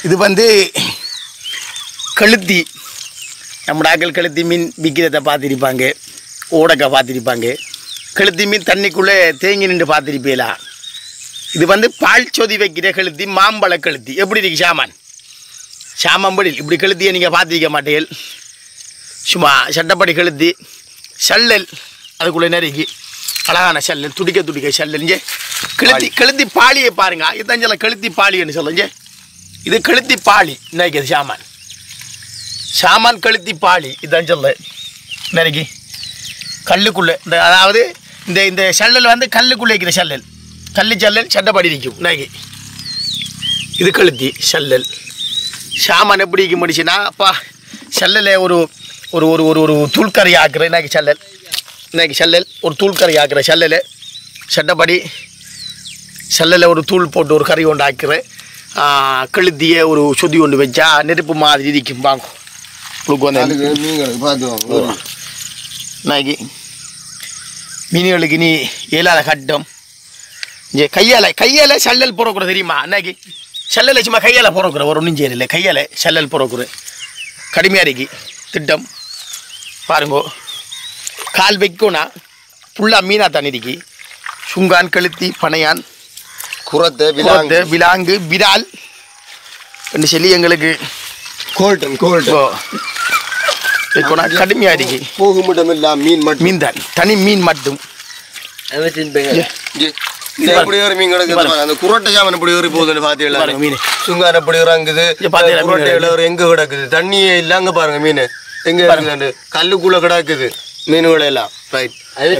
இது வந்து கழுத்தி நம்ம ஆக்கள் கழுத்தி மீன் விற்கிறத பார்த்துருப்பாங்க ஓடக்க பார்த்துருப்பாங்க கழுத்தி மீன் தண்ணிக்குள்ளே தேங்கி நின்று பார்த்துருப்பீங்களா இது வந்து பால் சொதி வைக்கிற கழுத்தி மாம்பழ கழுத்தி எப்படி இருக்கு சாமான் சாமம்படில் இப்படி கழுத்தியை நீங்கள் பார்த்திருக்க மாட்டீர்கள் சும்மா சட்டப்படி கழுத்தி சல்லல் அதுக்குள்ளே நெருக்கி அழகான சல்லல் துடிக்க துடிக்க சல்லல் இங்கே கழுத்தி கழுத்தி பாலியை பாருங்க இதுதான் சொல்ல கழுத்தி பாலின்னு சொல்லுங்க இது கழுத்தி பாலி நினைக்கிறது சாமான் சாமான் கழுத்தி பாலி இதான் சொல்ல நெருக்கி கல்லுக்குள்ளே இந்த அதாவது இந்த இந்த சல்லல் வந்து கல்லுக்குள்ளே இருக்கிற சல்லல் கல்லு சல்லல் சட்டப்படி நிற்கும் நகி இது கழுத்தி சல்லல் சாமான் எப்படி இருக்க முடிச்சுன்னா அப்பா சல்லலை ஒரு ஒரு ஒரு ஒரு ஒரு தூள்கறி ஆக்குற இன்னைக்கு சல்லல் இன்னைக்கு சல்லல் ஒரு தூள்கறி ஆக்குற சல்லலை சட்டப்படி சல்லலை ஒரு தூள் போட்டு ஒரு கறி ஒன்று ஆக்குற கழுத்திய ஒரு சொதி ஒன்று வச்சா நெருப்பு மாதிரி இருக்கும் வாங்க உங்களுக்கு வந்து அதுக்கு மீன்களுக்கு பார்த்துவோம் நாய்க்கு மீன்களுக்கு நீ ஏழால கட்டும் இங்கே கையால் கையால் சல்லல் போறக்குற தெரியுமா அன்னைக்கு சல்லலை சும்மா கையால் போறக்குற ஒரு ஒன்றும் செய்யல கையால் சல்லல் போறக்குற கடுமையாக இருக்கு திட்டம் பாருங்கோ கால் வைக்கோனா ஃபுல்லாக மீனாக தண்ணி இருக்கு சுங்கான் கழுத்தி பனையான் குரத்தை விலாங்கு விலாங்கு விலாங்கு விரால் என்று சொல்லி எங்களுக்கு கோல்டன் கோல்டன் இப்போ வைக்கோனா கடுமையாக இருக்கு போகும் மட்டும் இல்ல மீன் மட்டும் மீன் தான் தனி மீன் மட்டும் இங்க, இந்த எப்படி ஒரு மீன் கிடக்குது பாருங்க. அந்த குரட்டை சாமன் எப்படி ஒரு போகுதுன்னு பாருங்க பாத்தீங்களா மீன் சுங்கான் எப்படி இறங்குது இங்க பாத்தீங்களா மீன் குரட்டையில ஒரு எங்க கிடக்குது தண்ணியே இல்ல அங்க பாருங்க மீன் எங்க இருக்குது கல்லுக்குள்ள கிடக்குது மீன்கள் எல்லாம் ரைட்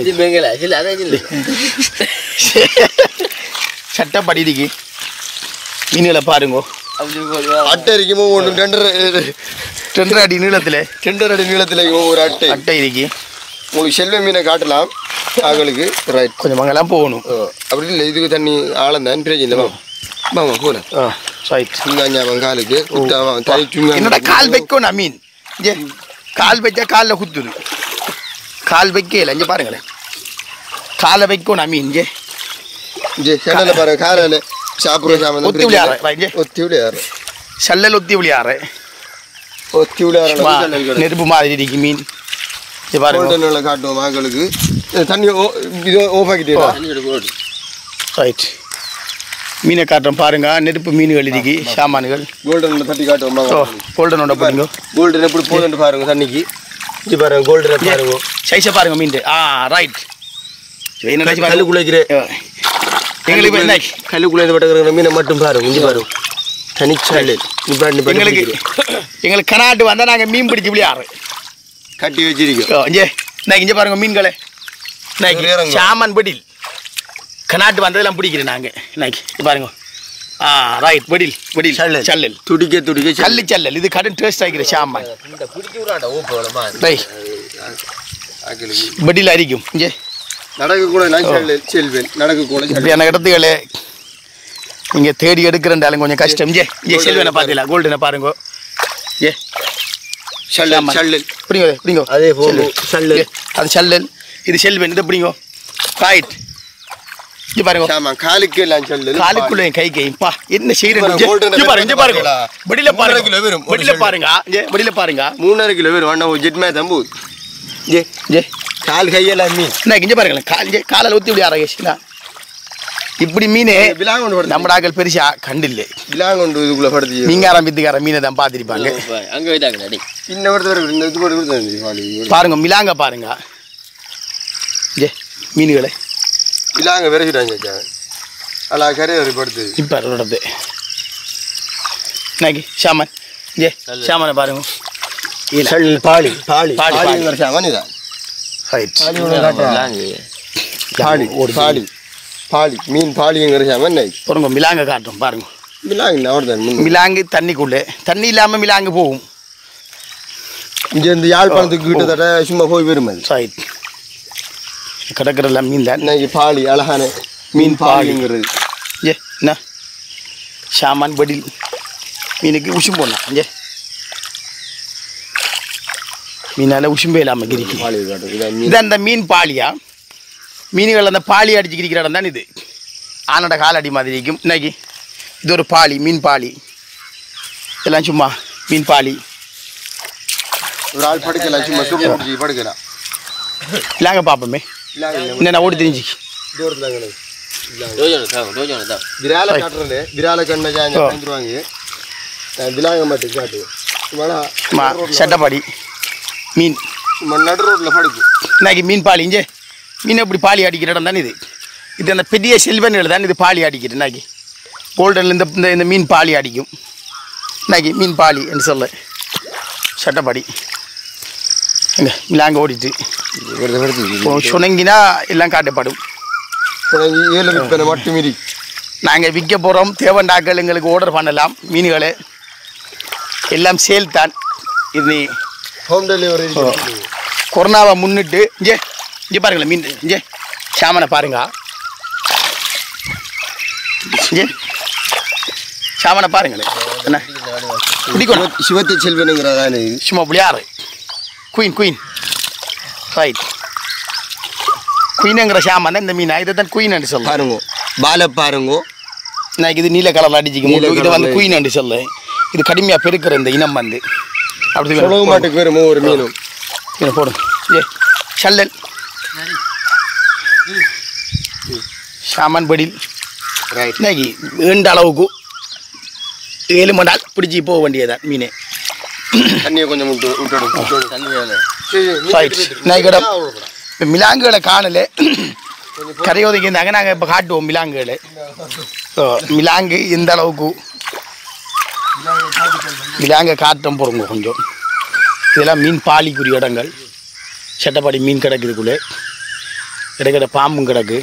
சட்டப்படி இருக்கு மீன்களை பாருங்க அட்டை இருக்குமோ ஒன்று டெண்டர் ரெண்டரை அடி நீளத்தில் டெண்டர் அடி நீளத்துல இருக்கும் ஒரு அட்டை அட்டை இருக்கு உங்களுக்கு செல்வ மீனை காட்டலாம் அவங்களுக்கு ரைட் கொஞ்சம் மங்கெல்லாம் போகணும் அப்படி இல்லை இதுக்கு தண்ணி ஆழம் தான் பிரச்சனை இல்லை வாங்க வாங்க போல ஆ ரைட் சுங்காஞ்சாவன் காலுக்கு குத்தாவா தனி சுங்கா என்னோட கால் வைக்கணும் மீன் இங்கே கால் வச்சா காலில் குத்துது கால் வைக்கல இங்கே பாருங்களேன் காலை வைக்கணும் மீன் இங்கே ஜே சேனல்ல பாருங்க காலையில சாப்பிடுற சாமான் ஒத்தி விளையாடுற இங்கே ஒத்தி விளையாடுற சல்லல் ஒத்தி விளையாடுற ஒத்தி விளையாடுற நெருப்பு மாதிரி இருக்கு மீன் இங்கே பாருங்க கோல்டன்ல காட்டுவோம் மக்களுக்கு இது தண்ணி ஓ- இது ஓஃப் ஆக்கிட்டீங்களா ரைட் மீனை காட்டுறோம் பாருங்க நெருப்பு மீன்கள் இருக்கு சாமான்கள் கோல்டன்ல தட்டி காட்டுவோம் ஓ வாங்க கோல்டனோட பிடிங்க கோல்டன் எப்படி போகுதுன்னு பாருங்க தண்ணிக்கு இது பாருங்க கோல்டன் பாருங்க சைஸை பாருங்க மீன் ஆ ரைட் என்ன கல்லுக்குள்ள இருக்கிற எங்களுக்கு இப்போ என்ன கல்லுக்குள்ள இது பட்டுக்கிற மீனை மட்டும் பாருங்க இங்க பாருங்க தனிச்சாலை நிப்பாட்டி எங்களுக்கு எங்களுக்கு எங்களுக்கு கனாட்டு வந்தால் நாங்கள் மீன் பிடிச்சி விளையாடுறோம் கட்டி வச்சிருக்கோம் இங்கே நான் இங்கே பாருங்க மீன்களே இதுல நான் இறங்குங்க. சாமான் படில் கனாட்டு வந்ததெல்லாம் பிடிக்கிறேன் நாங்கள் நாய்க்கு இங்க பாருங்க ஆ ரைட் படில் படில் சல்லல். சல்லல் துடிக்க துடிக்க கல்லு சல்லல் இது கடன் டேஸ்ட் ஆகிக்கிற சாமான் ரைட் ஆக்களுக்கு படில் அரிக்கும் இங்கே நடக்க கூட நான் செல்வேன் செல்வேன் நடக்க கூட செல்வேன் இப்படியான இடத்துகளே நீங்கள் தேடி எடுக்கிறண்டாலும் கொஞ்சம் கஷ்டம் இங்கே இங்கே செல்வனை பார்த்தீங்களா கோல்டனை பாருங்க ஏ சல்லல் ஆமா. சல்லல் பிடிங்க பிடிங்க அதே போகும் சல்லல் அது சல்லல் இது செல்வன் இது பிடிங்க ரைட் இங்கே பாருங்க ஆமா காலுக்கு எல்லாம் சல்லல் காலுக்குள்ள என் கை கைப்பா என்ன செய்யறேன் பாருங்க, golden இங்க பாருங்க இங்க பாருங்க பாத்தீங்களா? வெளியில மூன்றரை பாருங்க கிலோ வரும், ஒரு வெளியில செல்வம். பாருங்க இங்க வெளியில பாருங்க மூணரை கிலோ வரும் அண்ணா ஜெட் மே தம்பு ஜே இங்க கால் கையெல்லாம் மீன் என்ன இங்க பாருங்களேன் கால் இங்க காலால ஊத்தி விளையாட கேசிங்களா இப்படி மீன் விலாங்கொண்டு படுத்து நம்ம ஆக்கள் பெருசா கண்டில்லை விலாங்கொண்டு இதுக்குள்ள படுத்து மீங்காரம் பித்துக்கார மீனை தான் பார்த்திருப்பாங்க அங்க வைத்தாங்க அடி இன்ன ஒருத்தர் இந்த இது போட்டு கொடுத்து வாலி பாருங்க மிலாங்க பாருங்க இங்க மீன்களை விலாங்க விரைச்சிட்டாங்க சார் அலா கரை ஒரு படுத்து இப்ப விடுறது நாக்கி சாமான் இங்கே சாமானை பாருங்க ஈல சல்லல் பாலி பாலி பாலி, பாலி. பாலிங்கிற சாமான் இதான் ரைட் பாலி பாலி பாலி மீன் பாலிங்கிற சாமான் நை பாருங்க மிலாங்க காட்டும் பாருங்க விலாங்க அவர்தான் முன்ன மிலாங்கு தண்ணிக்குள்ளே தண்ணி இல்லாம மிலாங்கு போகும் இங்க இருந்து யாழ்ப்பாணத்துக்கு கிட்டத்தட்ட சும்மா போய் வரும் அது ரைட் கிடக்கிறெல்லாம் மீன் தான் இன்னைக்கு பாலி அழகான மீன் பாலிங்கிறது ஏ என்ன சாமான் படில் மீனுக்கு உசும் போடலாம் ஏ மீனால உசும்பே இல்லாமல் கிரிக்கி பாலி காட்டும் இதான் மீன் இது அந்த மீன் பாலியா மீன்கள் அந்த பாலி அடிச்சு கிரிக்கிற இடம் தான் இது ஆனோட கால் அடி மாதிரி இருக்கும் இன்னைக்கு இது ஒரு பாலி மீன் பாலி எல்லாம் சும்மா மீன் பாலி ஒரு ஆள் படுக்கலாம் சும்மா சுடு முடிச்சு படுக்கலாம் இல்லாங்க பார்ப்போமே என்ன ஓடி தெரிஞ்சு தூரத்தில் அங்கே யோஜனை தான் யோஜனை தான் விரால காட்டுறேன் விரால கண்ணை சாஞ்சு வாங்கிடுவாங்க விலாங்க மாட்டேன் காட்டு சும்மா சட்டப்பாடி மீன் சும்மா நடு ரோட்டில் படுக்கும் இன்னைக்கு மீன் பாலி இங்கே மீன் எப்படி பாலி அடிக்கிற இடம் தானே இது இது அந்த பெரிய செல்வனில் தான் இது பாலி அடிக்கிறது இன்னைக்கு கோல்டனில் இந்த இந்த- இந்த மீன் பாலி அடிக்கும் இன்னைக்கு மீன் பாலி என்று சொல்ல சட்டப்பாடி எங்க மிலாங்க ஓடிட்டு இப்போ சுணங்கினா எல்லாம் காட்டப்படும் ஏழு விற்பனை மட்டும் மீறி நாங்கள் விற்க போகிறோம் தேவண்டாக்கள் எங்களுக்கு ஆர்டர் பண்ணலாம் மீன்களை எல்லாம் சேல் தான் இது நீ ஹோம் டெலிவரி கொரோனாவை முன்னிட்டு இங்கே இங்கே பாருங்களேன் மீன் இங்கே சாமனை பாருங்க இங்கே சாமனை பாருங்களேன் என்ன பிடிக்கணும் சிவத்தை செல்வனுங்கிறதானே இது சும்மா விளையாடு குயின் குயின் ரைட் குயினுங்கிற சாமான் தான் இந்த மீனா இதை தான் குயின் சொல்லலாம் பாருங்க பால பாருங்க நான் இது நீல கலர்ல அடிச்சிக்கும் நீல இது வந்து colourல. குயின் அண்டு சொல்ல இது கடுமையாக பெருக்கிற இந்த இனம் வந்து அப்படி சொல்ல சொல்லி மாட்டுக்கு வரும் ஒரு மீனும் இதை போடும் ஏ சல்லல் சாமான் படில் ரைட் இன்னைக்கு வேண்ட அளவுக்கு ஏழு மணி நாள் பிடிச்சி போக வேண்டியதான் மீன் தண்ணியை கொஞ்சம் விட்டு விட்டுடும் விட்டுடும். தண்ணி வேலை சரி, மீன் Right. எடுத்து போயிட்டு. நான் இக்கடம். அவ்வளவுதான். இப்போ மிலாங்குகளை காணல கரையோதைக்கு இருந்தாங்க நாங்கள் இப்போ காட்டுவோம் மிலாங்குகளை ஸோ மிலாங்கு எந்த அளவுக்கு மிலாங்க காட்டம் போகிறோங்க கொஞ்சம் இதெல்லாம் மீன் பாலிக்குரிய இடங்கள் சட்டப்பாடி மீன் கிடக்குதுக்குள்ளே கிடைக்கிற பாம்பும் கிடக்கு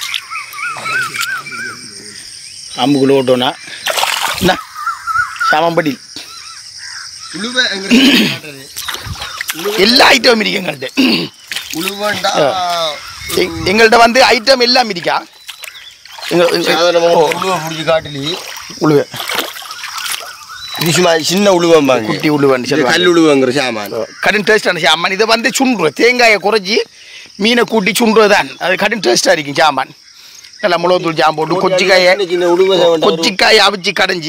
பாம்புக்குள்ளே ஓட்டோன்னா என்ன சாமம்படி உழுவை எங்கிட்ட காட்டுறது. எல்லா ஐட்டமும் இருக்கு எங்கள்கிட்ட உழுவண்டா எங்- எங்கள்கிட்ட வந்து ஐட்டம் எல்லாம் இருக்கா எங்க- எங்க- சாதாரணமா ஓ, உழுவை பிடிச்சி காட்டுலி உழுவை இது சும்மா சின்ன உழுவம்பாங்க குட்டி உழுவன்னு இது சொல்லுவாங்க கல் உழுவங்கிற சாமான் கடும் டேஸ்டான சாமான் இதை வந்து சுண்டுருவோம் தேங்காயை குறைச்சி மீனை கூட்டி சுண்டுறது தான் அது கடும் டேஸ்ட்டாக இருக்கும் சாமான் நல்லா மிளகுத்தூள் ஜாம் போட்டு கொச்சிக்காயை சின்ன சின்ன உழுவை சாமான் வரும். கொச்சிக்காயை அவிச்சு கடைஞ்சி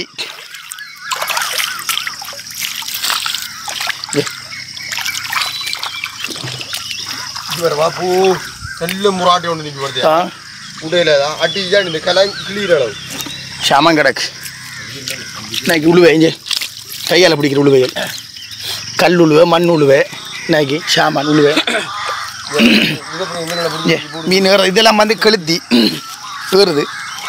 இவர் வா பூ நல்ல முராட்டி ஒன்று நிற்க வருது ஆ, உடையில தான் அடிச்சா இந்த கலாம் கிளியர் அளவு சாமான் கிடக்கு இன்னைக்கு உழுவை இங்கே கையால் பிடிக்கிற உழுவைகள் கல் உழுவை மண் உழுவை இன்னைக்கு சாமான் உழுவை இதுக்கப்புறம் இந்த நிலை ஏ, மீன் ஏற இதெல்லாம் வந்து கழுத்தி ஏறுது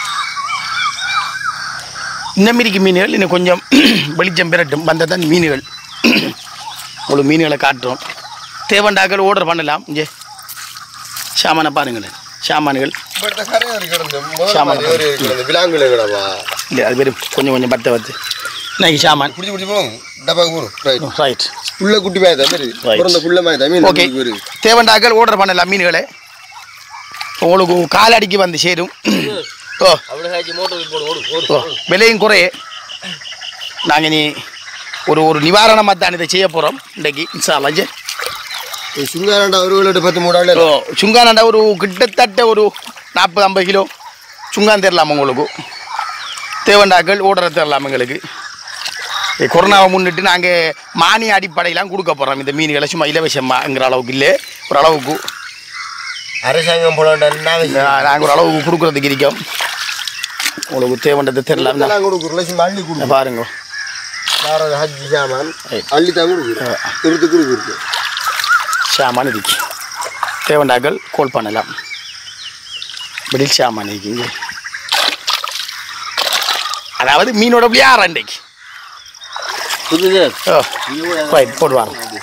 இந்த மீனுக்கு மீன்கள் இன்னும் கொஞ்சம் வெளிச்சம் பெறட்டும் வந்தால் தான் மீன்கள் உங்களுக்கு மீன்களை காட்டுறோம் தேவண்டாக்கள் ஆர்டர் பண்ணலாம் இங்கே சாமானை பாருங்களேன் சாமான்கள் பட் கரையா இருக்கிறது சாமான். முதல்ல இருக்கிறது விலாங்குல இருக்கிறவா இல்லை அது வெறும் கொஞ்சம் கொஞ்சம் பற்ற வத்து இன்னைக்கு சாமான் பிடிச்சி பிடிச்சி போகும் டப்பாக்கு போகும் ரைட் ரைட் புள்ள குட்டி மாதிரி தான் மாதிரி Right. பிறந்த புள்ள மாதிரி தான் மீன் ஓகே வரும் தேவண்டாக்கள் ஆர்டர் பண்ணலாம் மீன்களை உங்களுக்கு காலடிக்கு வந்து சேரும் ஓ அப்படி காய்ச்சி மோட்டர் போடு ஓடு ஓடு ஓ, விலையும் குறைய நாங்கள் நீ ஒரு ஒரு நிவாரணமாக தான் இதை செய்ய போகிறோம் இன்றைக்கு இன்சாலாஜ் சுங்காரண்டா ஒரு கிலோ பத்து மூணு ஓ சுங்கானாண்டா ஒரு கிட்டத்தட்ட ஒரு நாற்பது ஐம்பது கிலோ சுங்கான் தரலாம் உங்களுக்கு தேவண்டாக்கள் ஓடுற தரலாம் எங்களுக்கு இ- கொரோனாவை முன்னிட்டு நாங்கள் மானிய அடிப்படையெல்லாம் கொடுக்க போகிறோம் இந்த மீன்களை சும்மா இலவசமாங்கிற அளவுக்கு இல்லை ஒரு அளவுக்கு அரசாங்கம் போலாண்டா நாங்கள் ஒரு அளவுக்கு கொடுக்குறதுக்கு இருக்கோம் உங்களுக்கு தேவைன்றதை தெரிலாம் நாங்கள் கொடுக்குறோம் சும்மா அள்ளி கொடுக்குறோம் பாருங்க வேற ஹஜ்ஜி சாமான் Right. அள்ளி தான் கொடுக்குறோம் திருத்து கொடுக்குறோம் சாமான் இருக்கு தேவண்டாக்கள் கோல் பண்ணலாம் பிடில் சாமான் இருக்கீங்க அதாவது மீனோட வியாரம் இன்றைக்கு புதுது ஓ ரைட் போடுவாங்க